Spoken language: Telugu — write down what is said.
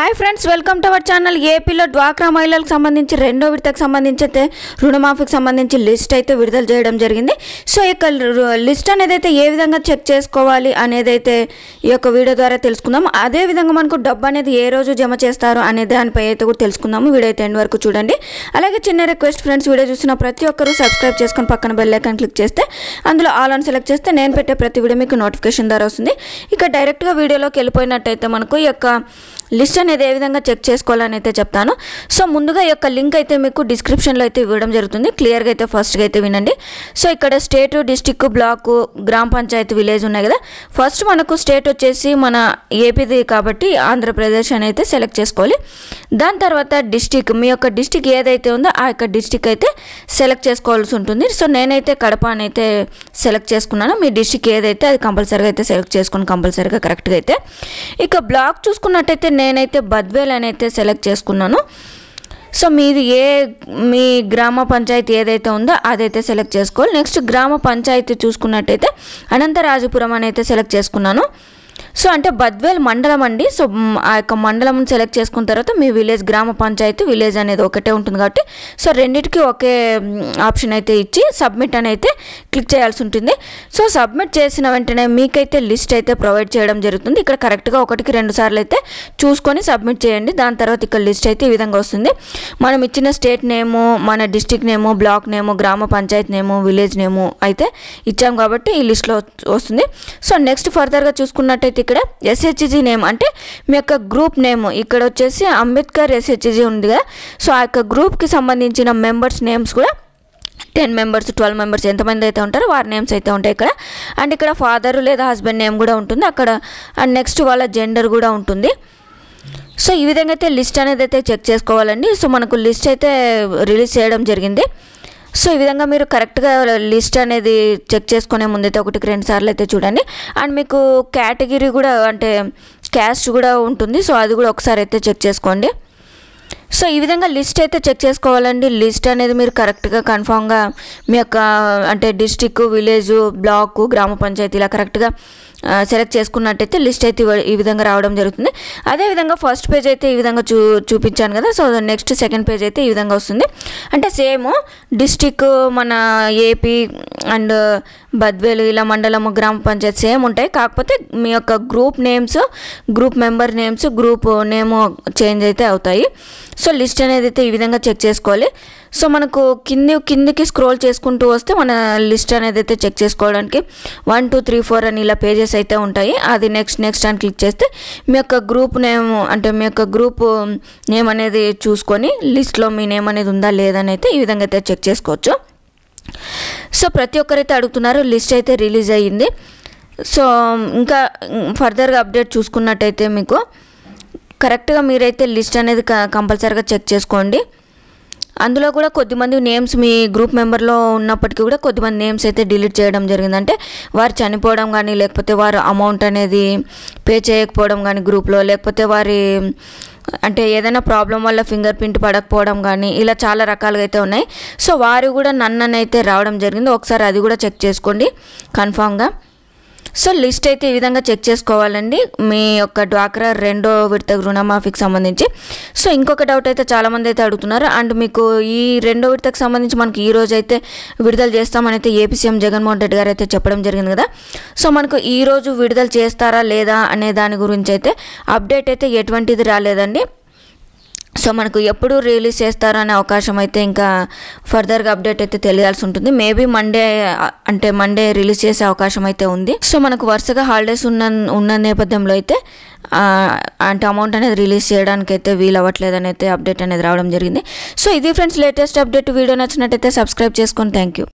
hi friends welcome to our channel ఏపీలో డ్వాక్రా మహిళలకు సంబంధించి రెండో విడతకు సంబంధించి అయితే రుణమాఫీకి సంబంధించి లిస్ట్ అయితే విడుదల చేయడం జరిగింది సో ఈ యొక్క లిస్ట్ అనేది అయితే ఏ విధంగా చెక్ చేసుకోవాలి అనేది అయితే ఈ యొక్క వీడియో ద్వారా తెలుసుకుందాం అదే విధంగా మనకు డబ్బు అనేది ఏ రోజు జమ చేస్తారు అనే దానిపై అయితే కూడా తెలుసుకుందాము వీడియో అయితే ఎండ్ వరకు చూడండి అలాగే చిన్న రిక్వెస్ట్ ఫ్రెండ్స్ వీడియో చూసిన ప్రతి ఒక్కరూ సబ్స్క్రైబ్ చేసుకొని పక్కన బెల్ ఐకాన్ క్లిక్ చేస్తే అందులో ఆల్ అని సెలెక్ట్ చేస్తే నేను పెట్టే ప్రతి వీడియో మీకు నోటిఫికేషన్ ద్వారా వస్తుంది ఇక డైరెక్ట్గా వీడియోలోకి వెళ్ళిపోయినట్టయితే మనకు ఈ యొక్క లిస్ట్ అనేది ఏ విధంగా చెక్ చేసుకోవాలని అయితే చెప్తాను సో ముందుగా ఈ యొక్క లింక్ అయితే మీకు డిస్క్రిప్షన్లో అయితే ఇవ్వడం జరుగుతుంది క్లియర్గా అయితే ఫస్ట్గా అయితే వినండి సో ఇక్కడ స్టేట్ డిస్టిక్ బ్లాక్ గ్రామ పంచాయతీ విలేజ్ ఉన్నాయి కదా ఫస్ట్ మనకు స్టేట్ వచ్చేసి మన ఏపీది కాబట్టి ఆంధ్రప్రదేశ్ అని అయితే సెలెక్ట్ చేసుకోవాలి దాని తర్వాత డిస్టిక్ మీ యొక్క డిస్టిక్ ఏదైతే ఉందో ఆ యొక్క డిస్టిక్ అయితే సెలెక్ట్ చేసుకోవాల్సి ఉంటుంది సో నేనైతే కడప అని అయితే సెలెక్ట్ చేసుకున్నాను మీ డిస్టిక్ ఏదైతే అది కంపల్సరీగా అయితే సెలెక్ట్ చేసుకుని కంపల్సరీగా కరెక్ట్గా అయితే ఇక బ్లాక్ చూసుకున్నట్టయితే నేనైతే బద్వేల్ అని అయితే సెలెక్ట్ చేసుకున్నాను సో మీది ఏ మీ గ్రామ పంచాయతీ ఏదైతే ఉందో అదైతే సెలెక్ట్ చేసుకోవాలి నెక్స్ట్ గ్రామ పంచాయతీ చూసుకున్నట్టయితే అనంతరాజపురం అని అయితే సెలెక్ట్ చేసుకున్నాను సో అంటే బద్వేల్ మండలం అండి సో మ్, ఆ యొక్క మండలం సెలెక్ట్ చేసుకున్న తర్వాత మీ విలేజ్ గ్రామ పంచాయతీ విలేజ్ అనేది ఒకటే ఉంటుంది కాబట్టి సో రెండింటికి ఒకే ఆప్షన్ అయితే ఇచ్చి సబ్మిట్ అని అయితే క్లిక్ చేయాల్సి ఉంటుంది సో సబ్మిట్ చేసిన వెంటనే మీకైతే లిస్ట్ అయితే ప్రొవైడ్ చేయడం జరుగుతుంది ఇక్కడ కరెక్ట్గా ఒకటికి రెండు సార్లు అయితే చూసుకొని సబ్మిట్ చేయండి దాని తర్వాత ఇక్కడ లిస్ట్ అయితే ఈ విధంగా వస్తుంది మనం ఇచ్చిన స్టేట్ నేము మన డిస్టిక్ నేము బ్లాక్ నేము గ్రామ పంచాయతీ నేము విలేజ్ నేము అయితే ఇచ్చాం కాబట్టి ఈ లిస్ట్లో వస్తుంది సో నెక్స్ట్ ఫర్దర్గా చూసుకున్నట్టయితే ఇక్కడ ఎస్హెచ్జి నేమ్ అంటే మీ యొక్క గ్రూప్ నేమ్ ఇక్కడ వచ్చేసి అంబేద్కర్ ఎస్హెచ్జి ఉంది కదా సో ఆ యొక్క గ్రూప్కి సంబంధించిన మెంబర్స్ నేమ్స్ కూడా టెన్ మెంబర్స్ ట్వెల్వ్ మెంబర్స్ ఎంతమంది అయితే ఉంటారో వారి నేమ్స్ అయితే ఉంటాయి ఇక్కడ అండ్ ఇక్కడ ఫాదర్ లేదా హస్బెండ్ నేమ్ కూడా ఉంటుంది అక్కడ అండ్ నెక్స్ట్ వాళ్ళ జెండర్ కూడా ఉంటుంది సో ఈ విధంగా అయితే లిస్ట్ అనేది అయితే చెక్ చేసుకోవాలండి సో మనకు లిస్ట్ అయితే రిలీజ్ చేయడం జరిగింది సో ఈ విధంగా మీరు కరెక్ట్గా లిస్ట్ అనేది చెక్ చేసుకునే ముందైతే ఒకటికి రెండు సార్లు అయితే చూడండి అండ్ మీకు కేటగిరీ కూడా అంటే క్యాస్ట్ కూడా ఉంటుంది సో అది కూడా ఒకసారి అయితే చెక్ చేసుకోండి సో ఈ విధంగా లిస్ట్ అయితే చెక్ చేసుకోవాలండి లిస్ట్ అనేది మీరు కరెక్ట్గా కన్ఫామ్గా మీ యొక్క అంటే డిస్టిక్ విలేజ్ బ్లాక్ గ్రామ పంచాయతీ ఇలా కరెక్ట్గా సెలెక్ట్ చేసుకున్నట్టయితే లిస్ట్ అయితే ఇవ- ఈ విధంగా రావడం జరుగుతుంది అదేవిధంగా ఫస్ట్ పేజ్ అయితే ఈ విధంగా చూ చూపించాను కదా సో నెక్స్ట్ సెకండ్ పేజ్ అయితే ఈ విధంగా వస్తుంది అంటే సేమ్ డిస్టిక్ మన ఏపీ అండ్ బద్వేలు ఇలా మండలము గ్రామ పంచాయతీ సేమ్ ఉంటాయి కాకపోతే మీ యొక్క group names group member names group name change అయితే అవుతాయి సో లిస్ట్ అనేది అయితే ఈ విధంగా చెక్ చేసుకోవాలి సో మనకు కింది కిందికి స్క్రోల్ చేసుకుంటూ వస్తే మన లిస్ట్ అనేది అయితే చెక్ చేసుకోవడానికి వన్ టూ త్రీ ఫోర్ అని ఇలా పేజెస్ అయితే ఉంటాయి అది నెక్స్ట్ నెక్స్ట్ అని క్లిక్ చేస్తే మీ యొక్క గ్రూప్ నేమ్ అంటే మీ యొక్క గ్రూప్ నేమ్ అనేది చూసుకొని లిస్ట్లో మీ నేమ్ అనేది ఉందా లేదని అయితే ఈ విధంగా అయితే చెక్ చేసుకోవచ్చు సో ప్రతి ఒక్కరైతే అడుగుతున్నారు లిస్ట్ అయితే రిలీజ్ అయ్యింది సో ఇంకా ఫర్దర్గా అప్డేట్ చూసుకున్నట్టయితే మీకు కరెక్ట్గా మీరైతే లిస్ట్ అనేది కంపల్సరీగా చెక్ చేసుకోండి అందులో కూడా కొద్దిమంది నేమ్స్ మీ గ్రూప్ మెంబర్లో ఉన్నప్పటికీ కూడా కొద్దిమంది నేమ్స్ అయితే డిలీట్ చేయడం జరిగింది అంటే వారు చనిపోవడం కానీ లేకపోతే వారు అమౌంట్ అనేది పే చేయకపోవడం కానీ గ్రూప్లో లేకపోతే వారి అంటే ఏదైనా ప్రాబ్లం వల్ల ఫింగర్ ప్రింట్ పడకపోవడం కానీ ఇలా చాలా రకాలుగా అయితే ఉన్నాయి సో వారు కూడా నన్ననైతే రావడం జరిగింది ఒకసారి అది కూడా చెక్ చేసుకోండి కన్ఫామ్గా సో లిస్ట్ అయితే ఈ విధంగా చెక్ చేసుకోవాలండి మీ యొక్క డ్వాక్రా రెండో విడత రుణమాఫీకి సంబంధించి సో ఇంకొక డౌట్ అయితే చాలామంది అయితే అడుగుతున్నారు అండ్ మీకు ఈ రెండో విడతకు సంబంధించి మనకి ఈ రోజు అయితే విడుదల చేస్తామని అయితే ఏపీ సీఎం జగన్మోహన్ రెడ్డి గారు అయితే చెప్పడం జరిగింది కదా సో మనకు ఈ రోజు విడుదల చేస్తారా లేదా అనే దాని గురించి అయితే అప్డేట్ అయితే ఎటువంటిది రాలేదండి సో మనకు ఎప్పుడు రిలీజ్ చేస్తారో అనే అవకాశం అయితే ఇంకా ఫర్దర్గా అప్డేట్ అయితే తెలియాల్సి ఉంటుంది మేబీ మండే అంటే మండే రిలీజ్ చేసే అవకాశం అయితే ఉంది సో మనకు వరుసగా హాలిడేస్ ఉన్న ఉన్న నేపథ్యంలో అయితే ఆ, అంటే అమౌంట్ అనేది రిలీజ్ చేయడానికి అయితే వీలు అవ్వట్లేదని అయితే అప్డేట్ అనేది రావడం జరిగింది సో ఇది ఫ్రెండ్స్ లేటెస్ట్ అప్డేట్ వీడియో నచ్చినట్టయితే సబ్స్క్రైబ్ చేసుకొని థ్యాంక్ యూ